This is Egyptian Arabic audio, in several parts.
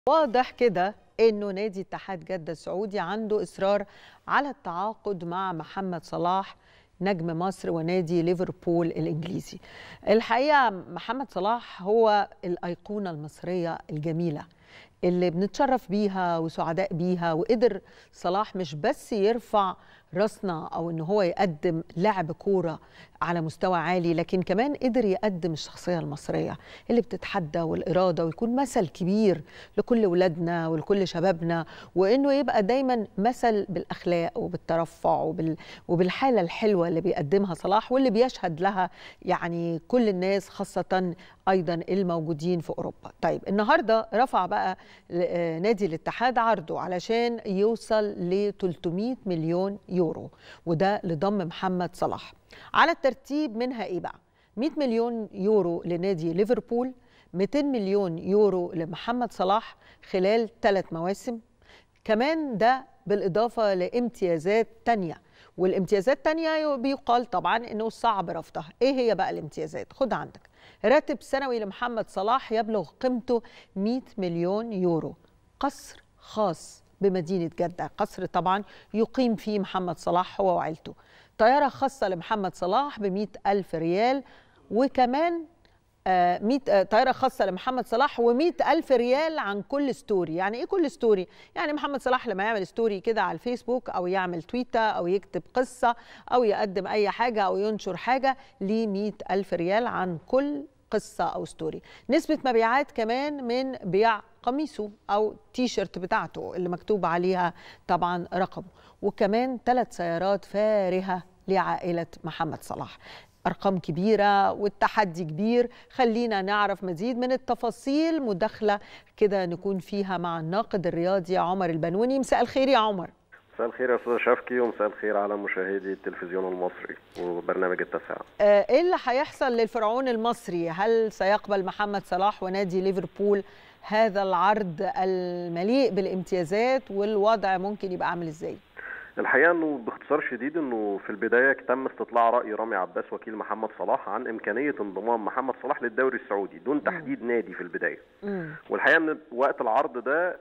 واضح كده انه نادي اتحاد جده السعودي عنده اصرار على التعاقد مع محمد صلاح نجم مصر ونادي ليفربول الانجليزي. الحقيقه محمد صلاح هو الايقونه المصريه الجميله اللي بنتشرف بيها وسعداء بيها وقدر صلاح مش بس يرفع راسنا او ان هو يقدم لعب كوره على مستوى عالي لكن كمان قدر يقدم الشخصيه المصريه اللي بتتحدى والاراده ويكون مثل كبير لكل ولادنا ولكل شبابنا وانه يبقى دايما مثل بالاخلاق وبالترفع وبال وبالحاله الحلوه اللي بيقدمها صلاح واللي بيشهد لها يعني كل الناس خاصه ايضا الموجودين في اوروبا. طيب النهارده رفع بقى نادي الاتحاد عرضه علشان يوصل ل 300 مليون يورو وده لضم محمد صلاح. على الترتيب منها ايه بقى 100 مليون يورو لنادي ليفربول 200 مليون يورو لمحمد صلاح خلال ثلاث مواسم كمان ده بالإضافة لامتيازات تانية والامتيازات تانية بيقال طبعا انه صعب رفضها ايه هي بقى الامتيازات خد عندك راتب سنوي لمحمد صلاح يبلغ قيمته 100 مليون يورو قصر خاص بمدينة جدة قصر طبعا يقيم فيه محمد صلاح هو وعيلته طيارة خاصة لمحمد صلاح ب ألف ريال وكمان آه 100 آه طيارة خاصة لمحمد صلاح و100 ألف ريال عن كل ستوري يعني إيه كل ستوري؟ يعني محمد صلاح لما يعمل ستوري كده على الفيسبوك أو يعمل تويتة أو يكتب قصة أو يقدم أي حاجة أو ينشر حاجة ليه 100 ألف ريال عن كل قصة أو ستوري نسبة مبيعات كمان من بيع قميصه أو تيشرت بتاعته اللي مكتوب عليها طبعا رقمه وكمان ثلاث سيارات فارهة لعائلة محمد صلاح أرقام كبيرة والتحدي كبير خلينا نعرف مزيد من التفاصيل مداخلة كده نكون فيها مع الناقد الرياضي عمر البنوني مساء الخير يا عمر مساء الخير يا استاذ شفكي ومساء الخير على مشاهدي التلفزيون المصري وبرنامج التاسعة آه ايه اللي هيحصل للفرعون المصري هل سيقبل محمد صلاح ونادي ليفربول هذا العرض المليء بالامتيازات والوضع ممكن يبقى عامل ازاي الحقيقه انه باختصار شديد انه في البدايه تم استطلاع راي رامي عباس وكيل محمد صلاح عن امكانيه انضمام محمد صلاح للدوري السعودي دون تحديد نادي في البدايه والحقيقه ان وقت العرض ده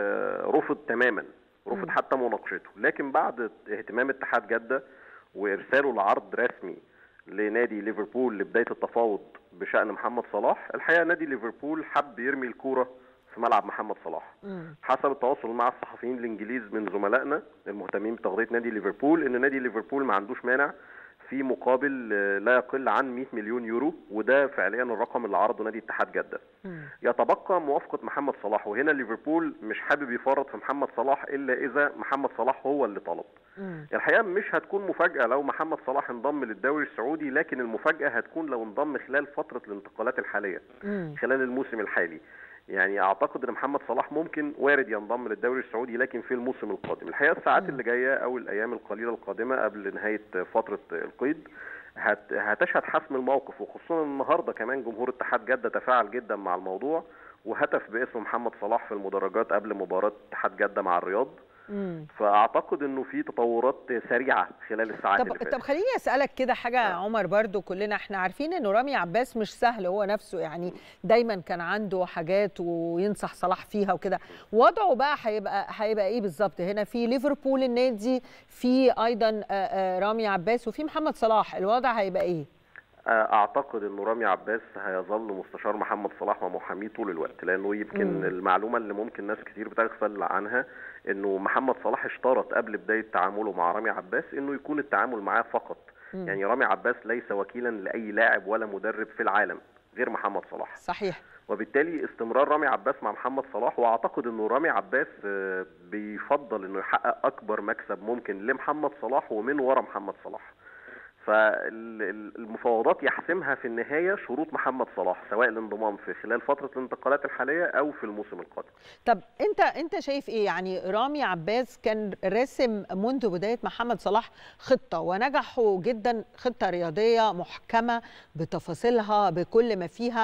رفض تماما رفض حتى مناقشته لكن بعد اهتمام اتحاد جده وارساله لعرض رسمي لنادي ليفربول لبدايه التفاوض بشان محمد صلاح الحقيقه نادي ليفربول حب يرمي الكوره في ملعب محمد صلاح مم. حسب التواصل مع الصحفيين الانجليز من زملائنا المهتمين بتغطيه نادي ليفربول ان نادي ليفربول ما عندوش مانع في مقابل لا يقل عن 100 مليون يورو وده فعليا الرقم اللي عرضه نادي اتحاد جده مم. يتبقى موافقه محمد صلاح وهنا ليفربول مش حابب يفرط في محمد صلاح الا اذا محمد صلاح هو اللي طلب مم. الحقيقه مش هتكون مفاجاه لو محمد صلاح انضم للدوري السعودي لكن المفاجاه هتكون لو انضم خلال فتره الانتقالات الحاليه مم. خلال الموسم الحالي يعني اعتقد ان محمد صلاح ممكن وارد ينضم للدوري السعودي لكن في الموسم القادم الحقيقه الساعات اللي جايه او الايام القليله القادمه قبل نهايه فتره القيد هت هتشهد حسم الموقف وخصوصا النهارده كمان جمهور اتحاد جده تفاعل جدا مع الموضوع وهتف باسم محمد صلاح في المدرجات قبل مباراه اتحاد جده مع الرياض مم. فاعتقد انه في تطورات سريعه خلال الساعات طب اللي فاتت طب خليني اسالك كده حاجه يا عمر برضو كلنا احنا عارفين انه رامي عباس مش سهل هو نفسه يعني دايما كان عنده حاجات وينصح صلاح فيها وكده وضعه بقى هيبقى هيبقى ايه بالظبط هنا في ليفربول النادي في ايضا رامي عباس وفي محمد صلاح الوضع هيبقى ايه اعتقد انه رامي عباس هيظل مستشار محمد صلاح ومحاميه طول الوقت لانه يمكن مم. المعلومه اللي ممكن ناس كتير بتغفل عنها انه محمد صلاح اشترط قبل بدايه تعامله مع رامي عباس انه يكون التعامل معاه فقط مم. يعني رامي عباس ليس وكيلا لاي لاعب ولا مدرب في العالم غير محمد صلاح صحيح وبالتالي استمرار رامي عباس مع محمد صلاح واعتقد انه رامي عباس بيفضل انه يحقق اكبر مكسب ممكن لمحمد صلاح ومن ورا محمد صلاح فالمفاوضات يحسمها في النهايه شروط محمد صلاح سواء الانضمام في خلال فتره الانتقالات الحاليه او في الموسم القادم. طب انت انت شايف ايه يعني رامي عباس كان راسم منذ بدايه محمد صلاح خطه ونجحوا جدا خطه رياضيه محكمه بتفاصيلها بكل ما فيها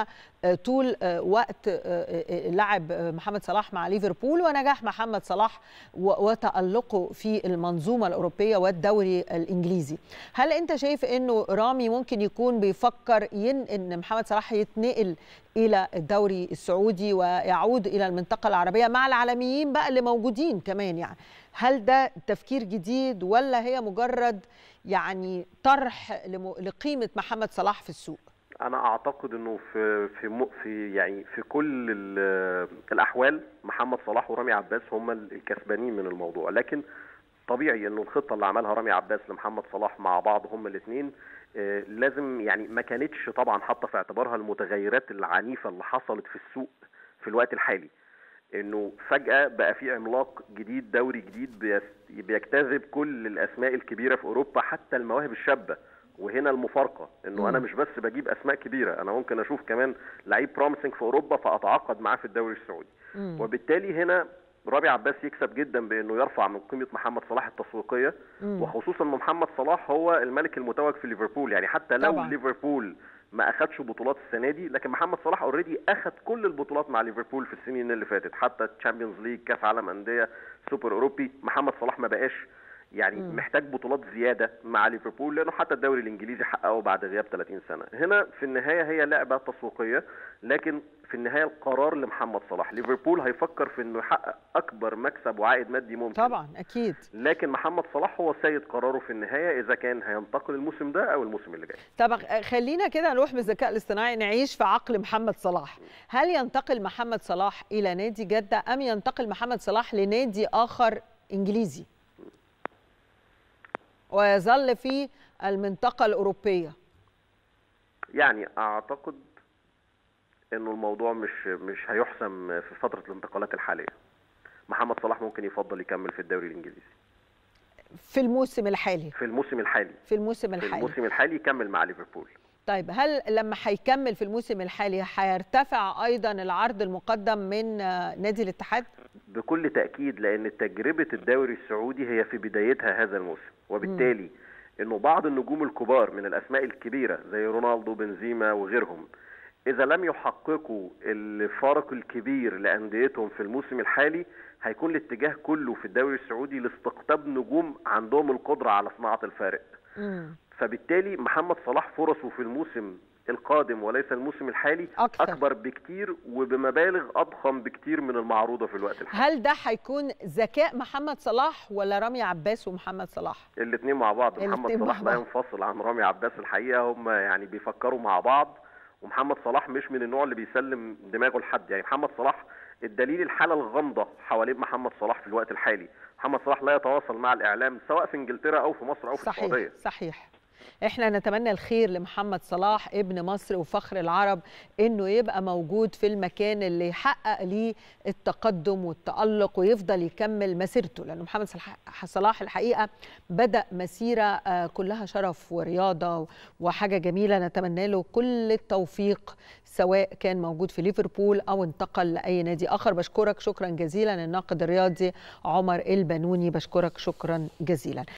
طول وقت لعب محمد صلاح مع ليفربول ونجاح محمد صلاح وتألقه في المنظومة الأوروبية والدوري الإنجليزي هل أنت شايف أنه رامي ممكن يكون بيفكر ين أن محمد صلاح يتنقل إلى الدوري السعودي ويعود إلى المنطقة العربية مع العالميين بقى اللي موجودين كمان يعني هل ده تفكير جديد ولا هي مجرد يعني طرح لقيمة محمد صلاح في السوق انا اعتقد انه في في في يعني في كل الاحوال محمد صلاح ورامي عباس هم الكسبانين من الموضوع لكن طبيعي انه الخطه اللي عملها رامي عباس لمحمد صلاح مع بعض هم الاثنين لازم يعني ما كانتش طبعا حاطه في اعتبارها المتغيرات العنيفه اللي حصلت في السوق في الوقت الحالي انه فجاه بقى في عملاق جديد دوري جديد بيجتذب كل الاسماء الكبيره في اوروبا حتى المواهب الشابه وهنا المفارقه انه انا مش بس بجيب اسماء كبيره انا ممكن اشوف كمان لعيب بروميسنج في اوروبا فاتعاقد معاه في الدوري السعودي مم. وبالتالي هنا رابع عباس يكسب جدا بانه يرفع من قيمه محمد صلاح التسويقيه مم. وخصوصا ان محمد صلاح هو الملك المتوج في ليفربول يعني حتى لو طبعا. ليفربول ما اخدش بطولات السنه دي لكن محمد صلاح اوريدي اخد كل البطولات مع ليفربول في السنين اللي فاتت حتى تشامبيونز ليج كاس عالم انديه سوبر اوروبي محمد صلاح ما بقاش يعني مم. محتاج بطولات زياده مع ليفربول لانه حتى الدوري الانجليزي حققه بعد غياب 30 سنه هنا في النهايه هي لعبه تسويقيه لكن في النهايه القرار لمحمد صلاح ليفربول هيفكر في انه يحقق اكبر مكسب وعائد مادي ممكن طبعا اكيد لكن محمد صلاح هو سيد قراره في النهايه اذا كان هينتقل الموسم ده او الموسم اللي جاي طب خلينا كده نروح بالذكاء الاصطناعي نعيش في عقل محمد صلاح هل ينتقل محمد صلاح الى نادي جده ام ينتقل محمد صلاح لنادي اخر انجليزي ويظل في المنطقة الأوروبية يعني أعتقد أنه الموضوع مش مش هيحسم في فترة الانتقالات الحالية محمد صلاح ممكن يفضل يكمل في الدوري الإنجليزي في الموسم الحالي في الموسم الحالي في الموسم الحالي في الموسم الحالي يكمل مع ليفربول طيب هل لما هيكمل في الموسم الحالي هيرتفع ايضا العرض المقدم من نادي الاتحاد؟ بكل تاكيد لان تجربه الدوري السعودي هي في بدايتها هذا الموسم وبالتالي انه بعض النجوم الكبار من الاسماء الكبيره زي رونالدو بنزيما وغيرهم اذا لم يحققوا الفارق الكبير لانديتهم في الموسم الحالي هيكون الاتجاه كله في الدوري السعودي لاستقطاب نجوم عندهم القدره على صناعه الفارق مم. فبالتالي محمد صلاح فرصه في الموسم القادم وليس الموسم الحالي أكثر. اكبر بكتير وبمبالغ اضخم بكتير من المعروضه في الوقت الحالي هل ده هيكون ذكاء محمد صلاح ولا رامي عباس ومحمد صلاح الاثنين مع بعض محمد صلاح لا ينفصل عن رامي عباس الحقيقه هم يعني بيفكروا مع بعض ومحمد صلاح مش من النوع اللي بيسلم دماغه لحد يعني محمد صلاح الدليل الحاله الغامضه حوالين محمد صلاح في الوقت الحالي محمد صلاح لا يتواصل مع الاعلام سواء في انجلترا او في مصر او في صحيح السعوديه صحيح احنا نتمنى الخير لمحمد صلاح ابن مصر وفخر العرب انه يبقى موجود في المكان اللي يحقق ليه التقدم والتالق ويفضل يكمل مسيرته لانه محمد صلاح الحقيقه بدا مسيره كلها شرف ورياضه وحاجه جميله نتمنى له كل التوفيق سواء كان موجود في ليفربول او انتقل لاي نادي اخر بشكرك شكرا جزيلا الناقد الرياضي عمر البنوني بشكرك شكرا جزيلا